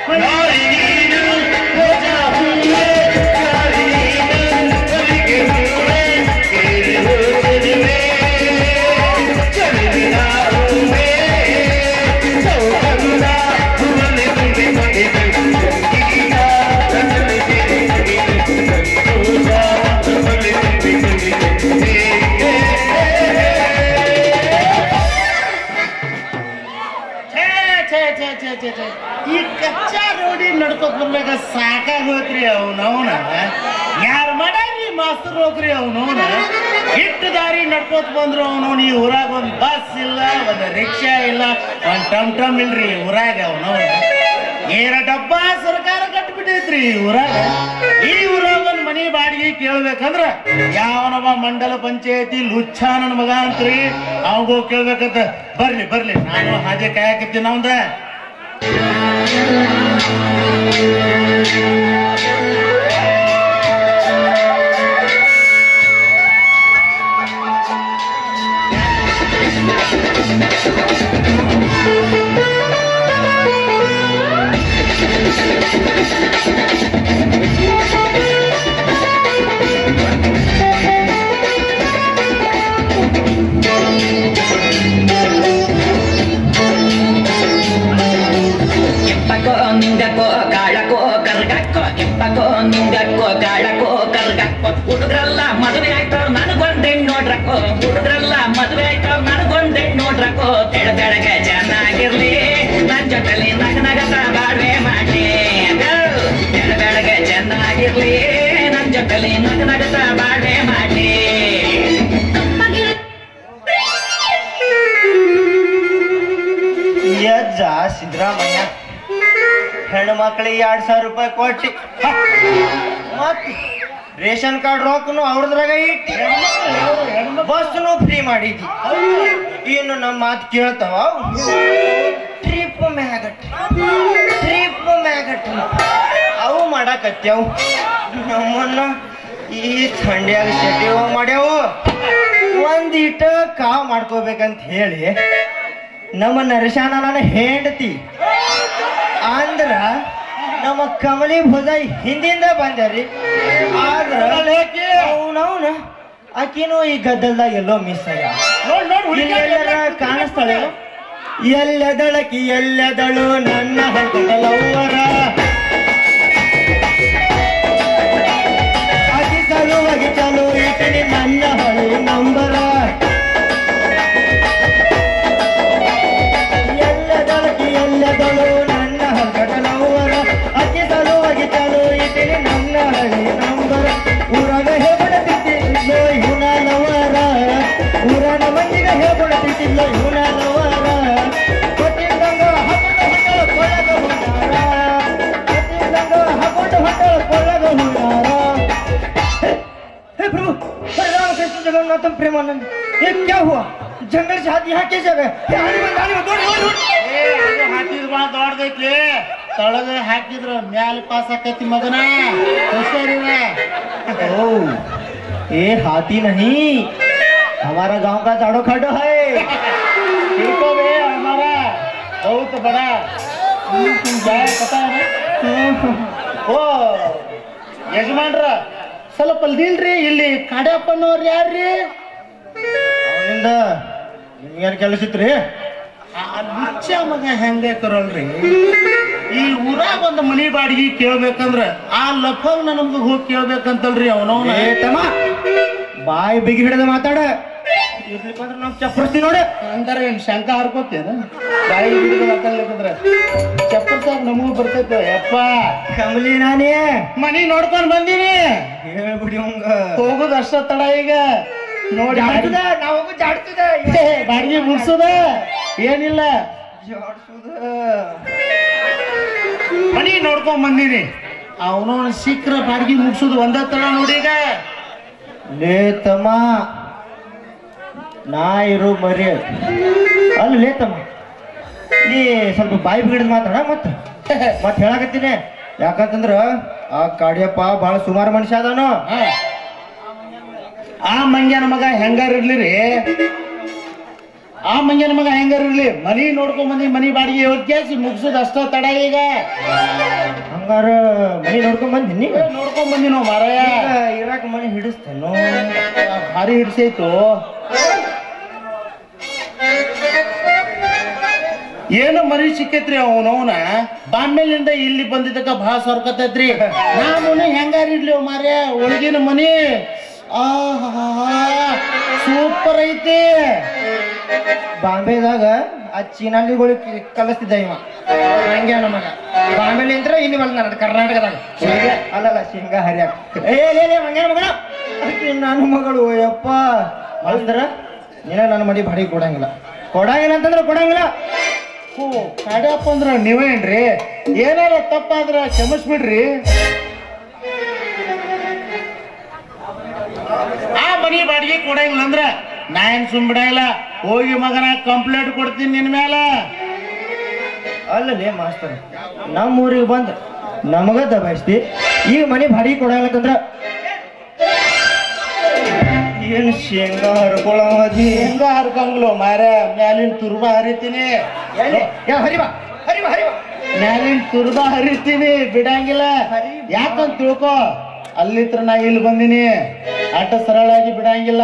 ಛೇ, ಛೇ, ಛೇ, ಛೇ, ಛೇ, ಛೇ. ಈ ಕಚ್ಚಾ ರೋಡಿ ನಡ್ಕೋತ ಬರ್ಬೇಕ ಸಾಕಾಗೋತ್ರಿ ಅವನವನ ಯಾರ ಮಾಡಾರಿ ಮಾಸ್ತರ್ ಹೋಗ್ರಿ ಅವನವನ ಇಟ್ಟು ದಾರಿ ನಡ್ಕೋತ ಬಂದ್ರು ಅವನವನ್ ಈ ಊರಾಗ ಒಂದ್ ಬಸ್ ಇಲ್ಲ ಒಂದ್ ರಿಕ್ಷಾ ಇಲ್ಲ ಒಂದ್ ಟಮ್ ಟಮ್ ಇಲ್ರಿ ಈ ಊರಾಗ ಅವನವನ ಏರ ಡಬ್ಬ ಸರ್ಕಾರ ಕಟ್ಬಿಟ್ಟೈತ್ರಿ ಈ ಊರಾಗ ಈ ಊರಾಗ ಒಂದ್ ಮನಿ ಬಾಡಿಗೆ ಕೇಳ್ಬೇಕಂದ್ರ ಯಾವನವ ಮಂಡಲ ಪಂಚಾಯತಿ ಲುಚ್ಛ ನನ್ ಮಗ ಅಂತ್ರಿ ಅವಂಗ ಕೇಳ್ಬೇಕಂತ ಬರ್ಲಿ ಬರ್ಲಿ ನಾನು ಹಾಗೆ ಕಾಯಕತ್ತೀನಿ ಅವಂದ ಇಪ್ಪಕೋ ನಿಂಗಕ್ಕೋ ಕಾಳಕೋ ಕರ್ಗಕ್ಕೋ ಇಪ್ಪಕೋ ನಿಂಗಕ್ಕೋ ಕಾಳಕೋ ಕರ್ಗಕ್ಕೋ ಹುಡುಗ್ರಲ್ಲ ಮದುವೆ ಆಯ್ತೋ ನನಗೊಂದೆ ನೋಡ್ರಕ್ಕೋ ಹುಡುಗ್ರಲ್ಲ ಮದುವೆ ಆಯ್ತೋ ನನಗೊಂದೆ ನೋಡ್ರಕ್ಕೋ ತೆಳ ತೆಳಗೆ ಚೆನ್ನಾಗಿರ್ಲಿ ನನ್ ಜೊತೆಲಿ ನಗ ನಗತ ಬಾಳ್ವೆ ಮಾಡ್ಲಿ ತೆಳ ಬೆಳಗ್ಗೆ ಚೆನ್ನಾಗಿರ್ಲಿ ನನ್ ಜೊತೆಲಿ ನಗ ನಗತ ಬಾಳ್ವೆ ಮಾಡ್ಲಿ ಯಜ್ಜ ಸಿದ್ದರಾಮಯ್ಯ ಹೆಣ್ಣು ಮಕ್ಕಳಿಗೆ ಎರಡ್ ಸಾವಿರ ರೂಪಾಯಿ ಕೊಟ್ಟಿ ಹ. ಮತ್ ರೇಷನ್ ಕಾರ್ಡ್ ರೊಕ್ಕನು ಅವ್ರದ್ರಾಗ ಇಟ್ಟಿ ಬಸ್ನು ಫ್ರೀ ಮಾಡಿದಿ ಇನ್ನು ನಮ್ಮ ಮಾತು ಕೇಳ್ತಾವ ಟ್ರಿಪ್ ಮ್ಯಾಗ ಟ್ರಿಪ್ ಮ್ಯಾಗ ಟ್ರಿಪ್ ಅವು ಮಾಡಾಕತ್ಯಾವು ನಮ್ಮನ್ನ ಈ ಥಂಡ್ಯಾಗ ಶೆಟ್ಟಿ ಮಾಡ್ಯಾವು ಒಂದಿಟ ಕಾವ್ ಮಾಡ್ಕೋಬೇಕಂತ ಹೇಳಿ ನಮ್ಮ ನರಶಾನ ನನ್ನ ಹೆಂಡತಿ ಅಂದ್ರ ನಮ್ಮ ಕಮಲಿ ಭುಜ ಹಿಂದಿಂದ ಬಂದ್ಯಾರಿ ಆದ್ರ ಅವನವನ ಆಕಿನೂ ಈ ಗದ್ದಲ್ದಾಗ ಎಲ್ಲೋ ಮಿಸ್ ಆಗ್ಯಾವ ನೋಡ್ ನೋಡ್ ಇಲ್ಲೆಲ್ಲರ ಕಾಣಿಸ್ತಾಳೆ ಎಲ್ಲೆದಳಕಿ ಎಲ್ಲೆದಳು ನನ್ನ ಹೊಟ್ಟಲವ್ವರ ಅತಿ ಸಲುವಾಗಿ ಚಲು ಇಟ್ಟಿನಿ ನನ್ನ ಹೊಳೆ ನಂಬರ ಎಲ್ಲದಳಕಿ ಎಲ್ಲದಳು ನನ್ನ ಹೊಟ್ಟಲವ್ವರ ಅತಿ ಸಲುವಾಗಿ ಚಲು ಇಟ್ಟಿನಿ ನನ್ನ ಹಳೆ ನಂಬರ ಊರಾಗ ಹೆಬಡ ಬಿಟ್ಟಿದ್ಲು ಇವನವರ ಊರನ ಮಂದಿಗೆ ಹೆಬಡ ಬಿಟ್ಟಿದ್ಲು ಇವನವರ ಕೊಟ್ಟಿದ್ದಂಗ ಹಾಕೊಂಡು ಹೊಟ್ಟಳ ಕೊಳ್ಳಗ ಹುಣಾರ ಕೊಟ್ಟಿದ್ದಂಗ ಹಾಕೊಂಡು ಹೊಟ್ಟಳ ಕೊಳ್ಳಗ ಹುಣಾರ हे प्रभु हे राम कृष्ण जगन्नाथ प्रेमानंद ये क्या हुआ जंगल से हाथी यहाँ कैसे गए हे आने में आने में दौड़ दौड़ दौड़ ಏ, ಅದು ಹಾಕಿದ್ ಬಾ ದೊಡ್ಡದೈತಿ ತಳಗ ಹಾಕಿದ್ರ ಮ್ಯಾಲ ಪಾಸ್ ಆಕೈತಿ ಮಗನ ಹುಷಾರಿವೆ ओ ये हाथी नहीं हमारा गांव का झाड़ो खाडो है इनको भी हमारा बहुत बड़ा जाए पता है ना ಓ ಯಜಮಾನ್ರ ಸ್ವಲ್ಪ ಅಲ್ದಿಲ್ರಿ ಇಲ್ಲಿ ಕಾಡ್ಯಪ್ಪನವ್ರು ಯಾರ್ರಿ ಅವನಿಂದ ನಿಮ್ಗೇನ್ ಕೆಲಸ ಇತ್ರಿ ಆ ಲುಚ್ಚ ಮಗ ಹೆಂಗೆ ಕರಲ್ರಿ ಈ ಊರಾಗ ಒಂದು ಮನಿ ಬಾಡಿಗೆ ಕೇಳ್ಬೇಕಂದ್ರ ಆ ಲಫಂಗ್ ನಮ್ಗೆ ಹೋಗಿ ಕೇಳ್ಬೇಕಂತಲ್ರಿ ಅವನವನ ಏ ತಮ್ಮ ಬಾಯಿ ಬಿಗಿ ಹಿಡಿದು ಮಾತಾಡ ಇರ್ಲಿಕ್ಕೆ ಅಂದ್ರೆ ನಾವು ಚಪ್ಪರ್ಸ್ತಿ ನೋಡ ಅಂದ್ರೆ ಏನ್ ಶಂಕ ಹರ್ಕೋತೇನ ಬಾಯಿ ಹಿಡಿದು ಮಾತಾಡ್ಲಿಕ್ಕಂದ್ರ ಚಪ್ಪರ್ಸಾಗ ನಮಗೂ ಬರ್ತೈತೆ ಯಪ್ಪ ಕಮಲಿ ನಾನೇ ಮನಿ ನೋಡ್ಕೊಂಡ್ ಬಂದೀನಿ ಹೇಳ್ಬಿಡಿ ಅವಂಗ ಹೋಗುದು ಅಷ್ಟ ತಡ ಈಗ ನೋಡಿ ಜಾಡ್ತದ ನಾವು ಹೋಗು ಜಾಡ್ತದ ಏ, ಬಾಡಿಗೆ ಮುಗ್ಸುದ ಏನಿಲ್ಲ ಜಾಡ್ಸುದ ಮನಿ ನೋಡ್ಕೊಂಡ್ ಬಂದೀನಿ ಅವನು ಶೀಘ್ರ ಬಾಡಿಗೆ ಮುಗ್ಸುದು ಒಂದ ತಡ ನೋಡಿ ಈಗ ಲೇ ತಮ್ಮ ನಾ ಇರು ಮರಿ ಅಲ್ಲ ಲೇ ತಮ್ಮ ನೀ ಸ್ವಲ್ಪ ಬಾಯಿ ಬಿಗಿಡ್ ಮಾತಾಡ ಮತ್ತ ಮತ್ ಹೇಳಕತ್ತೀನಿ ಯಾಕಂತಂದ್ರ ಆ ಕಾಡಿಯಪ್ಪ ಬಹಳ ಸುಮಾರು ಮನುಷ್ಯ ಅದಾನು ಹಾ. ಆ ಮಂಗ್ಯನ ಮಗ ಹೆಂಗಾರ ಇರ್ಲಿ ರೀ ಆ ಮಂಗ್ಯನ ಮಗ ಹೆಂಗಾರ ಇರ್ಲಿ ಮನಿ ನೋಡ್ಕೊಂಡ್ ಬಂದಿ ಮನಿ ಬಾಡಿಗೆ ಹೋಗ್ಯಾಸಿ ಮುಗ್ಸುದ್ ಅಷ್ಟ ತಡ ಈಗ ಹಂಗಾರ ಮನಿ ನೋಡ್ಕೊಂಡ್ ಬಂದಿನಿ ಏ, ನೋಡ್ಕೊಂಡ್ ಬಂದಿ ನಾವು ಮಾರಾಯ ಇರಾಕ ಮನಿ ಹಿಡಿಸ್ತೇನೋ ಭಾರಿ ಹಿಡ್ಸೈತು ಏನು ಮರಿ ಸಿಕ್ಕೈತ್ರಿ ಅವನವನ ಬಾಂಬೆಲಿಂದ ಇಲ್ಲಿ ಬಂದಿದ್ದಕ್ಕ ಭಾಳ ಸರ್ಕತೈತ್ರಿ ನಾ ಮನಿ ಹೆಂಗಾರ ಇಡ್ಲಿ ಮಾರ್ಯ ಒಳಗಿನ ಮನಿ ಆಹಾ ಸೂಪರ್ ಐತಿ ಬಾಂಬೆದಾಗ ಆ ಚೀನಾಲಿಗಳು ಕಲಿಸ್ತಿದ್ದ ಇವ ಹಂಗೆ ನಮಗ ಬಾಂಬೆಲಿಂತ್ರ ಇಲ್ಲಿ ಬಂದ ನನ್ನ ಕರ್ನಾಟಕದಾಗ ಶೇಂಗಾ ಅಲ್ಲಲ್ಲ ಶೇಂಗಾ ಹರಿಯಾಕ ಏ ಲೇ ಲೇ ಮಂಗ್ಯಾನ ಮಗನ ಆಕಿ ನನ್ನ ಮಗಳು ಯಪ್ಪ ಅಲ್ದ್ರ ನೀನ ನನ್ನ ಮಡಿ ಬಾಡಿಗೆ ಕೊಡಂಗಿಲ್ಲ ಕೊಡಂಗಿಲ್ಲ ಅಂತಂದ್ರೆ ಕೊಡಂಗಿಲ್ಲ ಓ ಕಡ್ಯಪ್ಪ ಅಂದ್ರ ನೀವೇನ್ರಿ ಏನಾರ ತಪ್ಪಾದ್ರ ಕ್ಷಮಿಸ್ಬಿಡ್ರಿ ಆ ಮನಿ ಬಾಡಿಗೆ ಕೊಡಂಗಿಲ್ಲ ಅಂದ್ರ ನಾ ಏನ್ ಸುಮ್ ಬಿಡಂಗಿಲ್ಲ ಹೋಗಿ ಮಗನ ಕಂಪ್ಲೇಂಟ್ ಕೊಡ್ತೀನಿ ನಿನ್ ಮ್ಯಾಲ ಅಲ್ಲಲೇ ಮಾಸ್ತರ್ ನಮ್ಮ ಊರಿಗೆ ಬಂದ್ ನಮಗ ದಬಾಯಿಸ್ತಿ ಈಗ ಮನೆ ಬಾಡಿಗೆ ಕೊಡಂಗಿಲ್ಲ ಅಂತಂದ್ರ ಏನು ಶೇಂಗಾ ಹರ್ಕೊಳದಿ ಹೆಂಗ ಹರ್ಕಂಗ್ಲು ಮಾರ ಮ್ಯಾಲಿನ ತುರ್ಬ ಹರಿತೀನಿ ಹರಿಬಾ ಹರಿಬಾ ಹರಿಬಾ ಮ್ಯಾಲಿನ ತುರ್ಬ ಹರಿತೀನಿ ಬಿಡಂಗಿಲ್ಲ ಹರಿ. ಯಾಕಂತ ತಿಳ್ಕೊ ಅಲ್ಲಿತ್ರ ನಾ ಇಲ್ಲಿ ಬಂದಿನಿ ಆಟ ಸರಳಾಗಿ ಬಿಡಂಗಿಲ್ಲ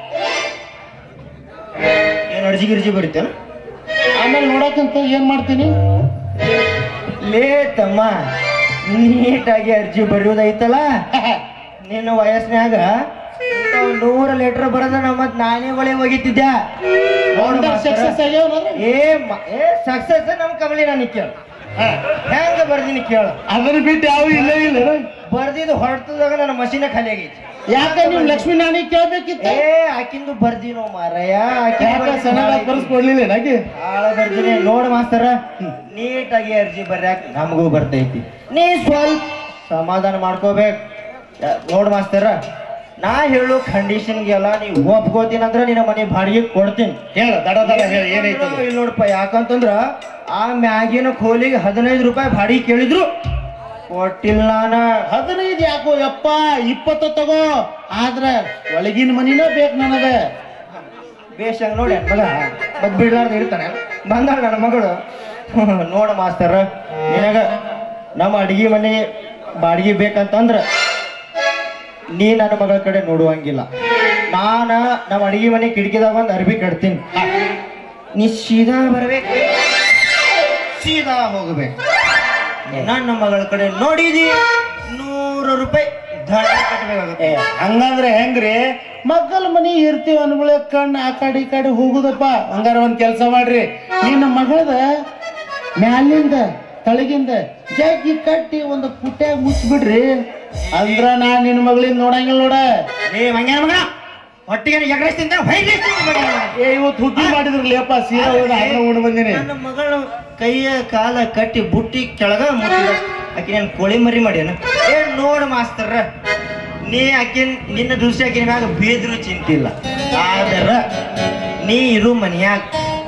ಏನು ಅರ್ಜಿ ಗಿರ್ಜಿ ಬರೀತೇನು ಆಮೇಲೆ ನೋಡಕ್ಕಂತ ಏನ್ ಮಾಡ್ತೀನಿ ಲೇ ತಮ್ಮ ನೀಟಾಗಿ ಅರ್ಜಿ ಬರೆಯೋದೈತಲ್ಲ ನಿನ್ನ ವಯಸ್ಸಿನಾಗ ಇಂಥವ್ ನೂರ ಲೀಟರ್ ಬರೋದ ನಮ್ಮ ನಾನೇಗಳೇ ಒಗಿತಿದ್ದೆ ನೋಡು ಮಾಸ್ತರ. ಸಕ್ಸಸ್ ಆಗ್ಯಾವ ಏ ಮ- ಏ ಸಕ್ಸಸ್ ನಮ್ ಕಮಲಿ ನಾನು ಕೇಳು ಹೆಂಗ ಬರ್ದಿನಿ ಕೇಳು ಅದನ್ನ ಬಿಟ್ಟು ಯಾವ ಇಲ್ಲ ಇಲ್ಲ ಬರ್ದಿದ್ದು ಹೊರತದಾಗ ನನ್ನ ಮಷೀನ ಖಾಲಿ ಆಗೈತಿ ಯಾಕ ನೀವು ಲಕ್ಷ್ಮೀ ನಾಣಿ ಕೇಳ್ಬೇಕಿತ್ತ ಏ ಆಕಿಂದು ಬರ್ದಿನೋ ಮಾರಯ್ಯ ಯಾಕ ಸಣ್ಣಗ ಬರ್ಸ್ಕೊಡ್ಲಿಲ್ಲ ನನಗೆ ಆಳ ಬರ್ದಿನಿ ನೋಡ್ ಮಾಸ್ತರ ನೀಟಾಗಿ ಅರ್ಜಿ ಬರ್ಯಾಕ ನಮಗೂ ಬರ್ತೈತಿ ನೀ ಸ್ವಲ್ಪ ಸಮಾಧಾನ ಮಾಡ್ಕೋಬೇಕು ನೋಡ್ ಮಾಸ್ತರ ನಾ ಹೇಳು ಕಂಡೀಷನ್ಗೆಲ್ಲ ನೀವು ಒಪ್ಕೋತೀನಂದ್ರ ನಿನ್ನ ಮನೆ ಬಾಡಿಗೆ ಕೊಡ್ತೀನಿ ಹೇಳ ದಡ ದಡ ಹೇಳ ಏನೈತೆ ಅದು? ಇಲ್ಲಿ ನೋಡಪ್ಪ ಯಾಕಂತಂದ್ರ ಆ ಮ್ಯಾಗಿನ ಖೋಲಿಗೆ ಹದಿನೈದು ರೂಪಾಯಿ ಬಾಡಿಗೆ ಕೇಳಿದ್ರು ಕೊಟ್ಟಿಲ್ಲ ನಾನ ಹದಿನೈದು ಯಾಕೋ ಯಪ್ಪ ಇಪ್ಪತ್ತು ತಗೋ ಆದ್ರ ಒಳಗಿನ ಮನಿನ ಬೇಕು ನನಗ ಬೇಷಂಗ್ ನೋಡಿ ಮಗ ಮತ್ ಬಿಡ್ಲಾರ್ದ ಇರ್ತಾನೆ ಬಂದಾಳ ನನ್ನ ಮಗಳು ನೋಡ ಮಾಸ್ತರ ನಿನಗ ನಮ್ಮ ಅಡಿಗೆ ಮನೆ ಬಾಡಿಗೆ ಬೇಕಂತಂದ್ರ ನೀ ನನ್ನ ಮಗಳ ಕಡೆ ನೋಡುವಂಗಿಲ್ಲ ನಾನ ನಮ್ಮ ಅಡಿಗೆ ಮನೆ ಕಿಟಕಿದಾಗ ಒಂದು ಅರ್ಬಿ ಕಟ್ತೀನಿ ನೀ ಸೀದಾ ಬರ್ಬೇಕು ಸೀದಾ ಹೋಗ್ಬೇಕು ನನ್ನ ಮಗಳ ಕಡೆ ನೋಡಿದಿ ನೂರು ರೂಪಾಯಿ ದಂಡ ಕಟ್ಟಬೇಕಾಗುತ್ತೆ ಏ, ಹಂಗಂದ್ರೆ ಹೆಂಗ್ರಿ ಮಕ್ಕಳ ಮನಿ ಇರ್ತೀವ ಅನ್ಬಳೆ ಕಣ್ಣು ಆ ಕಡೆ ಈ ಕಡೆ ಹೋಗುದಪ್ಪ ಹಂಗಾರ ಒಂದ್ ಕೆಲಸ ಮಾಡ್ರಿ ನಿನ್ನ ಮಗಳದ ಮ್ಯಾಲಿಂದ ತಳಗಿಂದ ಜಗ್ಗಿ ಕಟ್ಟಿ ಒಂದು ಪುಟ್ಟ್ಯಾಗ ಮುಚ್ಚಿಬಿಡ್ರಿ ಅಂದ್ರ ನಾ ನಿನ್ನ ಮಗಳಿಂದ ನೋಡಂಗಿಲ್ಲ ನೋಡ ಏ ಮಂಗ್ಯಾನ ಮಗ ಹೊಟ್ಟಿಗೆ ಎಗ್ರೆಸ್ ತಿಂತ ಏ ಇವತ್ತು ಹುಗ್ಗಿ ಮಾಡಿದ್ರಲ್ಲ ಅಪ್ಪ ಸೀದಾ ಹೋದ ಹಣ್ಣ ಉಣ್ಣು ಬಂದಿನಿ ನನ್ನ ಮಗಳು ಕೈಯ ಕಾಲ ಕಟ್ಟಿ ಬುಟ್ಟಿ ಕೆಳಗ ಮುಟ್ಟಿದ ಆಕಿ ನಾನು ಕೋಳಿ ಮರಿ ಮಾಡ್ಯಾನ ಏ ನೋಡ್ ಮಾಸ್ತರ ನೀ ಆಕಿನ್ ನಿನ್ನ ದೃಷ್ಟಿ ಆಕಿನ ಮ್ಯಾಗ ಬೇದ್ರು ಚಿಂತಿಲ್ಲ ಆದರ ನೀ ಇರು ಮನ್ಯಾಗ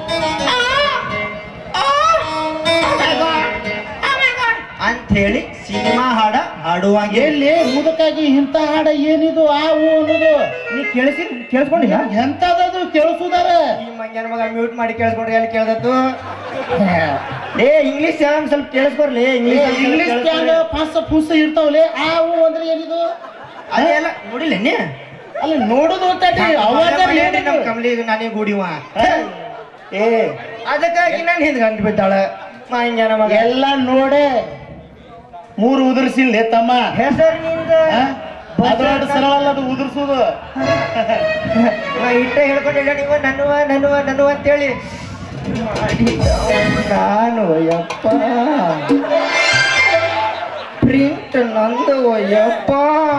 ಅಂತ ಹೇಳಿ ಸಿನಿಮಾ ಹಾಡ ಹಾಡುವಾಗೆ ಎಲ್ಲಿ ಮುದಕಾಗಿ ಇಂಥ ಹಾಡ ಏನಿದು ಆ ಹೂ ಅನ್ನೋದು ನೀ ಕೇಳಿಸಿ ಕೇಳಿಸ್ಕೊಂಡಿಲ್ಲ ಎಂತದದು ಕೇಳಿಸುದಾರ ಈ ಮಂಗ್ಯಾನ ಮಗ ಮ್ಯೂಟ್ ಮಾಡಿ ಕೇಳಿಸ್ಕೊಂಡ್ರೆ ಎಲ್ಲಿ ಕೇಳ್ದತ್ತು ಏ ಇಂಗ್ಲಿಷ್ ಒಂದ್ ಸ್ವಲ್ಪ ಕೇಳಿಸ್ಕೊರ್ಲಿ ಇಂಗ್ಲಿಷ್ ಇಂಗ್ಲಿಷ್ ಟ್ಯಾಂಗ್ ಪಾಸ ಪೂಸ ಇರ್ತಾವಲೆ ಆ ಹೂ ಅಂದ್ರೆ ಏನಿದು ಅದೆಲ್ಲ ನೋಡಿಲ್ಲ ನೀ ಅಲ್ಲಿ ನೋಡೋದು ಗೊತ್ತಾಯ್ತಿ ಅವಾಜ ನಮ್ ಕಮಲಿ ನಾನೇ ಗೂಡಿವ ಏ ಅದಕ್ಕಾಗಿ ನಾನು ಹಿಂದ್ ಗಂಟು ಬಿದ್ದಾಳ ಮಂಗ್ಯಾನ ಮಗ ಎಲ್ಲ ನೋಡೆ ಮೂರು ಉದುರ್ಸಿಲ್ಲ ತಮ್ಮ ಹೆಸರಿನಿಂದ ಆ? ಅದೊಂದು ಸರಳ ಅದು ಉದುರ್ಸೋದು ಇಟ್ಟ ಹೇಳ್ಕೊಂಡಿಲ್ಲ ನೀವು ನನ್ನುವ ನನ್ನುವ ನನ್ನುವ ಅಂತೇಳಿ ನಾನು ಯಪ್ಪ ಪ್ರಿಂಟ್ ನಂದು ಯಪ್ಪ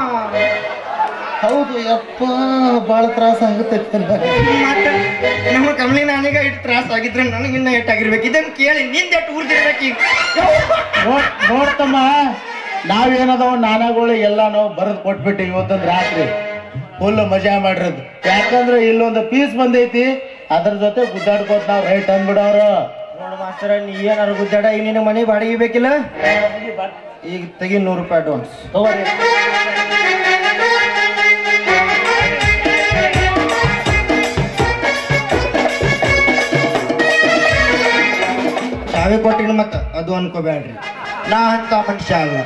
ಹೌದು ಯಪ್ಪ ಬಾಳ ತ್ರಾಸ ಆಗುತ್ತೆ ಮತ್ತೆ ನಮ್ಮ ಕಮಲಿ ನಾನೀಗ ಇಟ್ಟು ತ್ರಾಸ ಆಗಿದ್ರೆ ನನಗೆ ಇನ್ನ ಎಟ್ಟಾಗಿರ್ಬೇಕು ಇದನ್ನ ಕೇಳಿ ನಿಂದ ಎಟ್ಟು ಊರ್ದಿರ್ಬೇಕು ಈಗ ನೋಡ್ ನೋಡ್ತಮ್ಮ ನಾವೇನದವ ನಾನಾಗಳು ಎಲ್ಲ ನಾವು ಬರೆದು ಕೊಟ್ಬಿಟ್ಟು ಇವತ್ತೊಂದು ರಾತ್ರಿ ಫುಲ್ ಮಜಾ ಮಾಡಿರೋದು ಯಾಕಂದ್ರೆ ಇಲ್ಲೊಂದು ಪೀಸ್ ಬಂದೈತಿ ಅದ್ರ ಜೊತೆ ಗುದ್ದಾಡ್ಕೋತ ನಾವು ರೈಟ್ ಅಂದ್ಬಿಡವ್ರು ನೋಡು ಮಾಸ್ತರ ನೀ ಏನಾರು ಗುದ್ದಾಡ ಈಗ ನಿನ್ನ ಮನೆ ಬಾಡಿಗೆ ಬೇಕಿಲ್ಲ ಈಗ ತೆಗಿ ನೂರು ರೂಪಾಯಿ ಅಡ್ವಾನ್ಸ್ ತಗೋರಿ ಚಾವಿ ಕೊಟ್ಟಿನ ಮತ್ತ ಅದು ಅನ್ಕೋಬೇಡ್ರಿ ನಾ ಅಂತ ಮನುಷ್ಯ ಅಲ್ಲ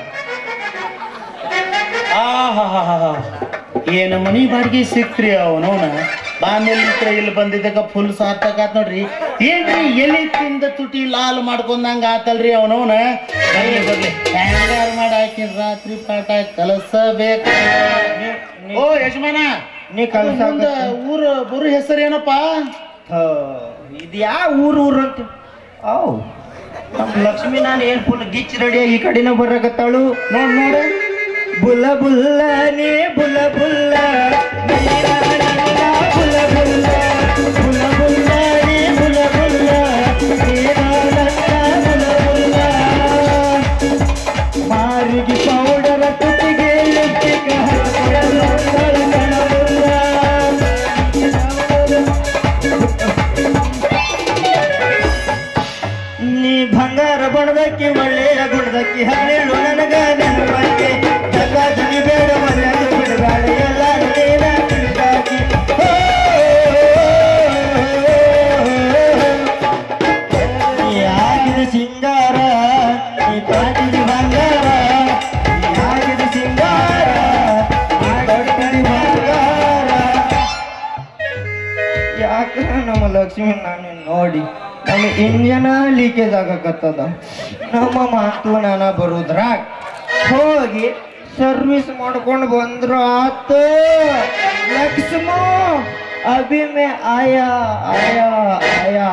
ಆಹಾಹಾಹಾ. ಏನ ಮನಿ ಬಾಡಿಗೆ ಸಿಕ್ತ್ರಿ ಅವನವನ ಬಾಂಧವ್ಯ ಇಲ್ಲಿ ಬಂದಿದ್ದಕ್ಕ ಫುಲ್ ಸಾರ್ಥಕ ನೋಡ್ರಿ ಏನ್ರಿ ಎಲಿ ತಿಂದ ತುಟಿ ಲಾಲ್ ಮಾಡ್ಕೊಂಡಂಗ ಆತಲ್ರಿ ಅವನವನ ಬರ್ಲಿ ಬರ್ಲಿ ಹ್ಯಾಂಗಾರ ಮಾಡಿ ಹಾಕಿನ ರಾತ್ರಿ ಪಾಠ ಕಲಸಬೇಕ ಓ ಯಜಮಾನ ನೀ ಕಲ್ಸಾಕ ಮುಂದ ಊರ ಬರು ಹೆಸರು ಏನಪ್ಪಾ ಇದು ಯಾವ ಊರು ಊರು ಅಂತ ಅವ್ ನಮ್ಮ ಲಕ್ಷ್ಮಿ ನಾನು ಏನ್ ಫುಲ್ ಗಿಚ್ ರೆಡಿಯಾಗಿ ಈ ಕಡೆನ ಬರಕತ್ತಾಳು ನೋಡ್ ನೋಡ ಬುಲ್ಲ ಬುಲ್ಲ ನೀ ಬುಲ್ಲ ಬುಲ್ಲ ನೀನ ನನ್ನ ಬುಲ್ಲ ಬುಲ್ಲ ಬುಲ್ಲ ಬುಲ್ಲ ನೀ ಬುಲ್ಲ ಬುಲ್ಲ ನೀನ ನನ್ನ ಬುಲ್ಲ ಬುಲ್ಲ ಮಾರಿಗೆ ಪೌಡರ ತುಟಿಗೆ ಲಿಪ್ಟಿಕ ಹಚ್ಕೊಳ್ಳಲು ಕಣ ಬುಲ್ಲ ನೀ ಬಂಗಾರ ಬಣದಕ್ಕಿ ಒಳ್ಳೆಯ ಗುಣದಕ್ಕಿ ಹನ್ನೆರಡು ನನಗ ನೆನಪಕ್ಕೆ ಜಗ ಜಗಿ ಬೇಡ ಮನೆಯದು ಬಿಡಬೇಡ ಎಲ್ಲ ನೀನ ತಿಳಿದಾಕಿ ಓ, ನೀ ಆಗಿದ ಸಿಂಗಾರ ನೀ ಪಾಟಿದ ಬಂಗಾರ ನೀ ಆಗಿದ ಸಿಂಗಾರ ಮಾಡೊಡ್ಕಣಿ ಬಂಗಾರ ಯಾಕ ನಮ್ಮ ಲಕ್ಷ್ಮಿ ನಾನು ನೋಡಿ ನಮ್ಮ ಇಂಜನ ಲೀಕೇಜ್ ಆಗಕತ್ತದ ನಮ್ಮ ಮಾತು ನಾನ ಬರುದ್ರಾಗ ಹೋಗಿ ಸರ್ವಿಸ್ ಮಾಡ್ಕೊಂಡು ಬಂದ್ರು ಆತ ಲಕ್ಷ್ಮ ಅಭಿ ಮೇ ಆಯಾ ಆಯಾ ಆಯಾ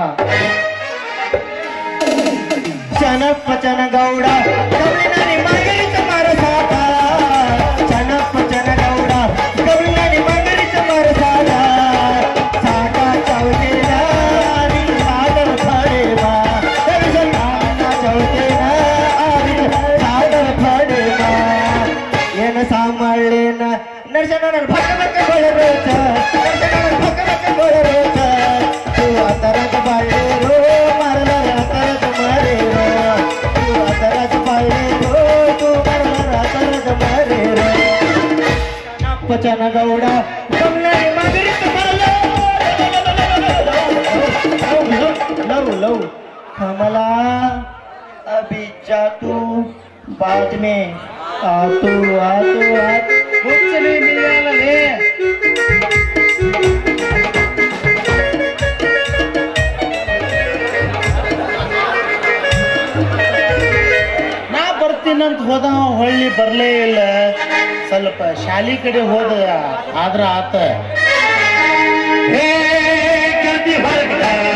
ಚನಪ್ಪ ಚನಗೌಡ ಕವಿನನಿ ಮಂಗಳಿತ ಮರಸಾದ ಚನಪ್ಪ ಚನಗೌಡ ಕವಿನನಿ ಮಂಗಳಿತ ಮರಸಾದ ಸಾಕ ಚೌತೇನ ನಿನ್ ಸಾಗರ ಪಡೆವ ಕವಿಸನ ಚೌತೇನ ಆವಿನ ಸಾಗರ ಪಡೆವ ಏನ ಸಾಮಳ್ಳೇನ ನರ್ಸನ ನನ್ನ ಭಕ್ಕ ಭಕ್ಕ ಗೊಳರೋಚ ನರ್ಸನ ನನ್ನ ಭಕ್ಕ ಭಕ್ಕ ಗೊಳರೋಚ ಶಿವ ತರದ ಬಾಳೇರೋ ಮರಲರ ತರದ ಮರೇರೋ ಶಿವ ತರದ ಬಾಳೇರೋ ತು ಮರಲರ ತರದ ಮರೇರೋ ಚನಪ್ಪ ಚನಗೌಡ ಕಮಲನಿ ಮಗರಿತ ಬರಲ ಲವ್ ಲವ್ ಕಮಲಾ अभी जा तू बाद में आतू आतू आतू ಹುಚ್ಚಲಿ ನಿಲ್ಲಲೇ ನಾ ಬರ್ತೀನಂತ ಹೋದ ಅವ ಹೊಳ್ಳಿ ಬರ್ಲೇ ಇಲ್ಲ ಸ್ವಲ್ಪ ಶಾಲಿ ಕಡೆ ಹೋದ ಆದ್ರ ಆತ ಗತಿ ಹೊರಗ